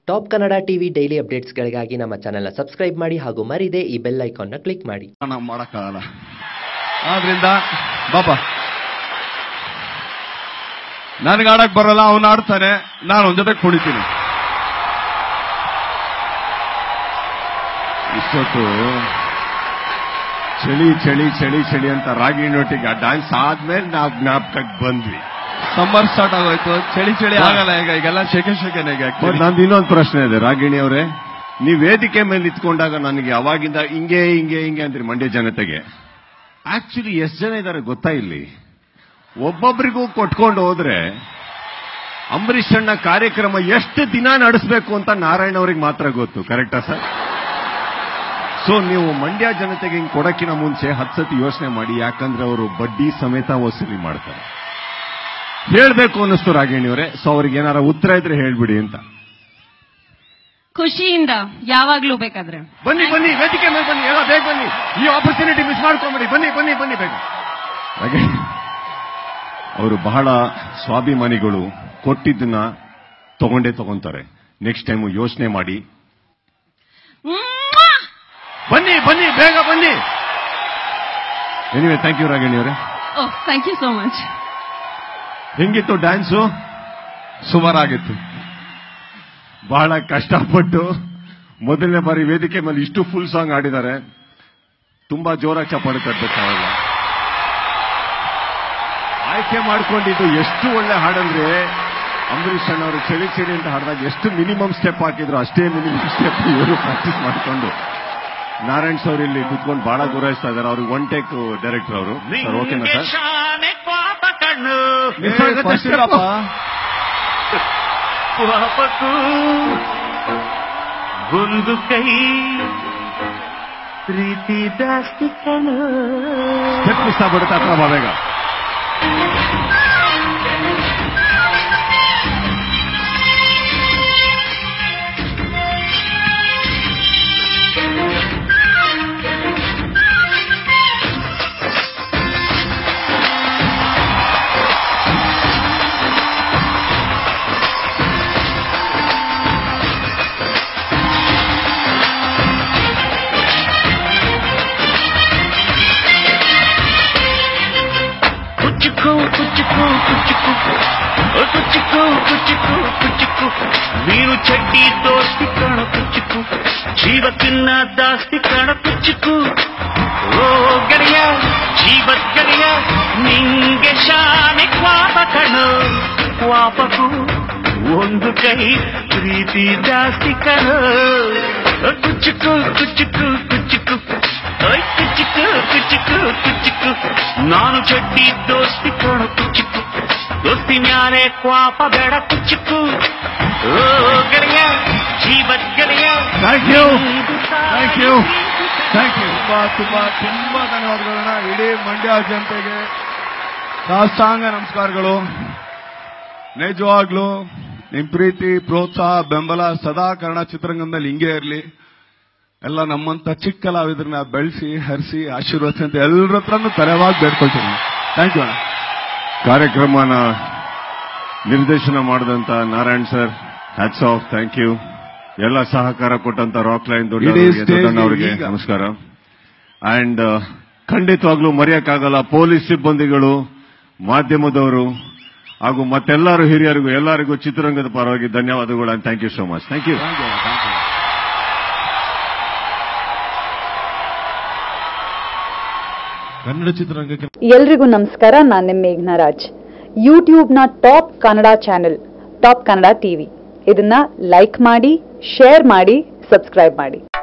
Top Kannada TV daily ಅಪ್ಡೇಟ್ಸ್ಗಳಿಗಾಗಿ ನಮ್ಮ ಚಾನೆಲ್ನ ಸಬ್ಸ್ಕ್ರೈಬ್ ಮಾಡಿ ಹಾಗೂ ಮರಿದೇ ಈ ಬೆಲ್ ಐಕಾನ್ನ ಕ್ಲಿಕ್ ಮಾಡಿ ನಾವು ಮಾಡೋಕ್ಕಾಗಲ್ಲ ಆದ್ರಿಂದ ಬಾಬಾ ನನಗೆ ಆಡಕ್ ಬರಲ್ಲ ಅವನು ಆಡ್ತಾನೆ ನಾನು ಅವನ ಜೊತೆ ಕುಣಿತೀನಿ ಇಷ್ಟೊತ್ತು ಚಳಿ ಚಳಿ ಚಳಿ ಚಳಿ ಅಂತ ರಾಗಿ ನೋಟಿಗೆ ಆ ಡ್ಯಾನ್ಸ್ ಆದ್ಮೇಲೆ ನಾವು ಜ್ಞಾಪಕಕ್ಕೆ ಬಂದ್ವಿ ಸಮ್ಮರ್ ಸ್ಟಾರ್ಟ್ ಆಗೋಯ್ತು ಚಳಿ ಚಳಿ ಆಗಲ್ಲ ಈಗ ಈಗೆಲ್ಲ ಶೆಕೆ ಶೆಕೆನೆ ಈಗ ಮತ್ತೆ ನಂದು ಇನ್ನೊಂದು ಪ್ರಶ್ನೆ ಇದೆ ರಾಗಿಣಿ ಅವರೇ ನೀವು ವೇದಿಕೆ ಮೇಲೆ ನಿಂತ್ಕೊಂಡಾಗ ನನಗೆ ಅವಾಗಿಂದ ಹಿಂಗೆ ಹಿಂಗೆ ಹಿಂಗೆ ಅಂತೀರಿ ಮಂಡ್ಯ ಜನತೆಗೆ ಆಕ್ಚುಲಿ ಎಷ್ಟು ಜನ ಇದ್ದಾರೆ ಗೊತ್ತಾ ಇಲ್ಲಿ ಒಬ್ಬೊಬ್ಬರಿಗೂ ಕೊಟ್ಕೊಂಡು ಹೋದ್ರೆ ಅಂಬರೀಷ್ ಅಣ್ಣ ಕಾರ್ಯಕ್ರಮ ಎಷ್ಟು ದಿನ ನಡೆಸಬೇಕು ಅಂತ ನಾರಾಯಣ ಅವ್ರಿಗೆ ಮಾತ್ರ ಗೊತ್ತು ಕರೆಕ್ಟಾ ಸರ್ ಸೊ ನೀವು ಮಂಡ್ಯ ಜನತೆಗೆ ಹಿಂಗ್ ಕೊಡಕ್ಕಿನ ಮುಂಚೆ ಹತ್ತು ಸತಿ ಯೋಚನೆ ಮಾಡಿ ಯಾಕಂದ್ರೆ ಅವರು ಬಡ್ಡಿ ಸಮೇತ ವಸೂಲಿ ಮಾಡ್ತಾರೆ ಹೇಳ್ಬೇಕು ಅನ್ನಿಸ್ತು ರಾಗಿಣಿ ಅವರೇ ಸೊ ಅವ್ರಿಗೆ ಏನಾರ ಉತ್ತರ ಇದ್ರೆ ಹೇಳ್ಬಿಡಿ ಅಂತ ಖುಷಿಯಿಂದ ಯಾವಾಗ್ಲೂ ಬೇಕಾದ್ರೆ ಬನ್ನಿ ಬನ್ನಿ ವೇದಿಕೆ ಮೇಲೆ ಬನ್ನಿ ಎಲ್ಲ ಬೇಗ ಬನ್ನಿ ಈ ಆಪರ್ಚುನಿಟಿ ಮಿಸ್ ಮಾಡ್ಕೊಂಬಿಡಿ ಬನ್ನಿ ಬನ್ನಿ ಬನ್ನಿ ಬೇಗ ಹಾಗೆ ಅವರು ಬಹಳ ಸ್ವಾಭಿಮಾನಿಗಳು ಕೊಟ್ಟಿದ್ದನ್ನ ತಗೊಂಡೇ ತಗೊಂತಾರೆ ನೆಕ್ಸ್ಟ್ ಟೈಮ್ ಯೋಚನೆ ಮಾಡಿ ಮ್ವಾ! ಬನ್ನಿ ಬನ್ನಿ ಬೇಗ ಬನ್ನಿ ಎನಿವೆ ಥ್ಯಾಂಕ್ ಯು ರಾಗಿಣಿ ಅವರೇ oh thank you so much ಹೆಂಗಿತ್ತು ಡ್ಯಾನ್ಸು ಸುಮಾರಾಗಿತ್ತು ಬಹಳ ಕಷ್ಟಪಟ್ಟು ಮೊದಲನೇ ಬಾರಿ ವೇದಿಕೆ ಮೇಲೆ ಇಷ್ಟು ಫುಲ್ ಸಾಂಗ್ ಆಡಿದ್ದಾರೆ ತುಂಬಾ ಜೋರಾಗಿ ಚಪ್ಪಾಳೆ ತಟ್ಟಬೇಕು ಅವೆಲ್ಲ ಆಯ್ಕೆ ಮಾಡ್ಕೊಂಡಿದ್ದು ಎಷ್ಟು ಒಳ್ಳೆ ಹಾಡಂದ್ರೆ ಅಂಬರೀಷ್ ಅಣ್ಣ ಅವರು ಚಳಿ ಚಳಿ ಅಂತ ಹಾಡಿದಾಗ ಎಷ್ಟು ಮಿನಿಮಮ್ ಸ್ಟೆಪ್ ಹಾಕಿದ್ರು ಅಷ್ಟೇ ಮಿನಿಮಮ್ ಸ್ಟೆಪ್ ಇವರು ಪ್ರಾಕ್ಟೀಸ್ ಮಾಡಿಕೊಂಡು ನಾರಾಯಣ್ ಸರ್ ಇಲ್ಲಿ ಕುತ್ಕೊಂಡು ಬಹಳ ಗುರಾಯಿಸ್ತಾ ಇದ್ದಾರೆ ಅವ್ರಿಗೆ ಒನ್ ಟೇಕ್ ಡೈರೆಕ್ಟರ್ ಅವರು ಸರ್ ಓಕೆನಾ ಸರ್ ಶಾನೆ ಪಾಪ ಕಣ್ಣು Miss ಆಗುತ್ತೆ first step. ಇಲ್ಲಪ್ಪ. ಪಾಪಕ್ಕೂ ಒಂದು ಕೈ ಪ್ರೀತಿ ಜಾಸ್ತಿ ಕಣ್ಣು ಸ್ಟೆಪ್ ಮಿಸ್ ಆಗ್ಬಿಡುತ್ತೆ ಹತ್ರ ಬಾ ಬೇಗ ಕುಚ್ಚುಕು ಕುಚ್ಚುಕು ಕುಚ್ಚುಕು ಕುಚ್ಚುಕು ಕುಚ್ಚುಕು ಕುಚ್ಚುಕು ನೀನು ಚಡ್ಡಿ ದೋಸ್ತಿ ಕಾಣ ಕುಚ್ಚುಕು ಜೀವಕ್ಕಿನ್ನ ಜಾಸ್ತಿ ಕಾಣ ಕುಚ್ಚುಕು ಓ ಗೆಳೆಯ ಜೀವತ್ ಗೆಳೆಯ ನಿಂಗೆ ಶಾನೆ ಕ್ವಾಪ ಕಣು ಕ್ವಾಪಕು ಒಂದು ಕೈ ಪ್ರೀತಿ ಜಾಸ್ತಿ ಕಣು ಕುಚ್ಚುಕು ಕುಚ್ಚುಕು ಕುಚ್ಚುಕು ಓಯ್ ಕುಚ್ಚುಕು ಕುಚ್ಚುಕು ಕುಚ್ಚುಕು ನಾನು ಚಡ್ಡಿ ದೋಸ್ತಿ ಕಾಣ ಕುಚ್ಚುಕು ದೋಸ್ತಿ ಮ್ಯಾಲೆ ಕ್ವಾಪ ಬೇಡ ಕುಚ್ಚುಕು ಓ ಗೆಳೆಯ ಜೀವತ್ ಗೆಳೆಯ thank you thank you thank you ತುಂಬಾ ತುಂಬಾ ತುಂಬಾ ಧನ್ಯವಾದಗಳನ್ನ ಇಡೀ ಮಂಡ್ಯ ಜನತೆಗೆ ಸಾಷ್ಟಾಂಗ ನಮಸ್ಕಾರಗಳು ನಿಜವಾಗ್ಲು ನಿಮ್ ಪ್ರೀತಿ ಪ್ರೋತ್ಸಾಹ ಬೆಂಬಲ ಸದಾ ಕನ್ನಡ ಚಿತ್ರರಂಗದಲ್ಲಿ ಹಿಂಗೆ ಇರಲಿ ಎಲ್ಲ ನಮ್ಮಂತ ಚಿಕ್ಕ ಕಲಾವಿದ್ರನ್ನ ಬೆಳೆಸಿ ಹರಿಸಿ ಆಶೀರ್ವದಿಸಿ ಅಂತ ಎಲ್ಲರ ಹತ್ರನೂ ತಲೆವಾಗಿ ಬೇಡ್ಕೊಳ್ತೀನಿ ಥ್ಯಾಂಕ್ ಯು ಅಣ್ಣ ಕಾರ್ಯಕ್ರಮನ ನಿರ್ದೇಶನ ಮಾಡಿದಂತ Narayan sir hats off thank you ಎಲ್ಲ ಸಹಕಾರ ಕೊಟ್ಟಂತ ರಾಕ್ ಲೈನ್ ಇಡೀ stage ಅವರಿಗೆ ಈಗ. ನಮಸ್ಕಾರ ಅಂಡ್ ಖಂಡಿತವಾಗ್ಲೂ ಮರೆಯಕ್ಕಾಗಲ್ಲ ಪೊಲೀಸ್ ಸಿಬ್ಬಂದಿಗಳು ಮಾಧ್ಯಮದವರು ಹಾಗೂ ಮತ್ತೆಲ್ಲರೂ ಹಿರಿಯರಿಗೂ ಎಲ್ಲರಿಗೂ ಚಿತ್ರರಂಗದ ಪರವಾಗಿ ಧನ್ಯವಾದಗಳು and thank you so much thank you Thank you ಅಣ್ಣ, thank you. ಕನ್ನಡ ಚಿತ್ರರಂಗಕ್ಕೆ ಎಲ್ರಿಗೂ ನಮಸ್ಕಾರ ನಾನು ನಿಮ್ಮ ಮೇಘ್ನರಾಜ್ ಯೂಟ್ಯೂಬ್ನ top Kannada channel top Kannada TV ಇದನ್ನ ಲೈಕ್ ಮಾಡಿ ಶೇರ್ ಮಾಡಿ ಸಬ್ಸ್ಕ್ರೈಬ್ ಮಾಡಿ